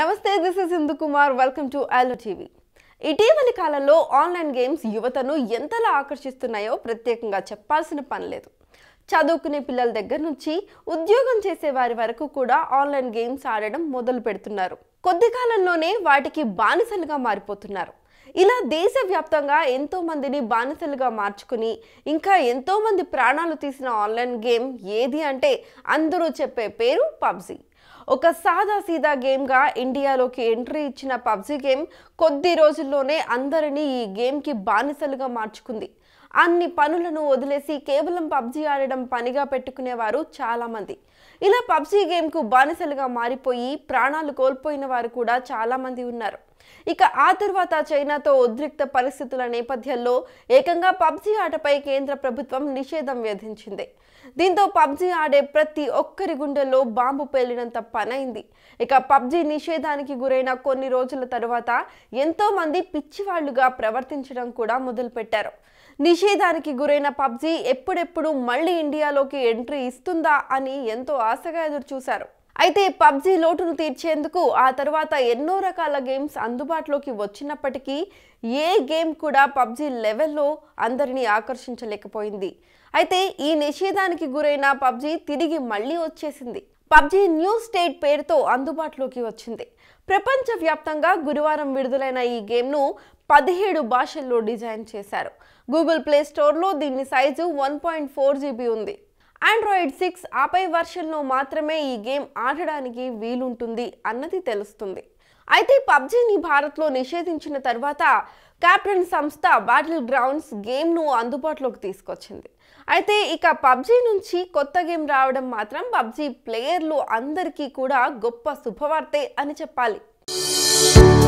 నమస్తే this is Indu Kumar welcome to Aalo TV ఇటీవలి కాలంలో ఆన్లైన్ గేమ్స్ యువతను ఎంతలా ఆకర్షిస్తున్నాయో ప్రత్యేకంగా చెప్పాల్సిన పని లేదు చదువుకునే పిల్లల దగ్గర నుంచి ఉద్యోగం చేసే వారి వరకు కూడా ఆన్లైన్ గేమ్స్ ఆడడం మొదలు పెడుతున్నారు కొద్ది కాలంలోనే వాటికి బానిసలుగా మారిపోతున్నారు ఇలా దేశవ్యాప్తంగా ఎంతో మందిని బానిసలుగా మార్చుకుని ఇంకా ఎంతో మంది ప్రాణాలు తీసిన ఆన్లైన్ గేమ్ ఏది అంటే అందరూ చెప్పే పేరు పబ్జీ ఒక సాదా సీదా గేమ్గా ఇండియాలోకి ఎంట్రీ ఇచ్చిన పబ్జీ గేమ్ కొద్ది రోజుల్లోనే అందరినీ ఈ గేమ్కి బానిసలుగా మార్చుకుంది అన్ని పనులను వదిలేసి కేవలం పబ్జీ ఆడడం పనిగా పెట్టుకునేవారు చాలామంది ఇలా పబ్జీ గేమ్కు బానిసలుగా మారిపోయి ప్రాణాలు కోల్పోయిన వారు కూడా చాలామంది ఉన్నారు ఇక ఆ తర్వాత చైనాతో ఉద్రిక్త పరిస్థితుల నేపథ్యంలో ఏకంగా పబ్జీ ఆటపై కేంద్ర ప్రభుత్వం నిషేధం విధించింది దీంతో పబ్జీ ఆడే ప్రతి ఒక్కరి గుండెల్లో బాంబు పేలినంత పనైంది ఇక పబ్జీ నిషేధానికి గురైన కొన్ని రోజుల తరువాత ఎంతో మంది పిచ్చివాళ్లుగా ప్రవర్తించడం కూడా మొదలుపెట్టారు నిషేధానికి గురైన పబ్జీ ఎప్పుడెప్పుడు మళ్ళీ ఇండియాలోకి ఎంట్రీ ఇస్తుందా అని ఎంతో ఆశగా ఎదురు చూశారు అయితే పబ్జీ లోటును తీర్చేందుకు ఆ తర్వాత ఎన్నో రకాల గేమ్స్ అందుబాటులోకి వచ్చినప్పటికీ ఏ గేమ్ కూడా పబ్జీ లెవెల్లో అందరినీ ఆకర్షించలేకపోయింది అయితే ఈ నిషేధానికి గురైన పబ్జీ తిరిగి మళ్ళీ వచ్చేసింది పబ్జీ న్యూ స్టేట్ పేరుతో అందుబాటులోకి వచ్చింది ప్రపంచవ్యాప్తంగా గురువారం విడుదలైన ఈ గేమ్ను పదిహేడు భాషల్లో డిజైన్ చేశారు గూగుల్ ప్లే స్టోర్లో దీని size one point four GB ఉంది ఆండ్రాయిడ్ సిక్స్ ఆపై వర్షన్లో మాత్రమే ఈ గేమ్ ఆడడానికి వీలుంటుంది అన్నది తెలుస్తుంది అయితే పబ్జీని భారత్లో నిషేధించిన తర్వాత క్యాప్టెన్ సంస్థ బ్యాటిల్ గ్రౌండ్స్ గేమ్ను అందుబాటులోకి తీసుకొచ్చింది అయితే ఇక పబ్జీ నుంచి కొత్త గేమ్ రావడం మాత్రం పబ్జీ ప్లేయర్లు అందరికీ కూడా గొప్ప శుభవార్తే అని చెప్పాలి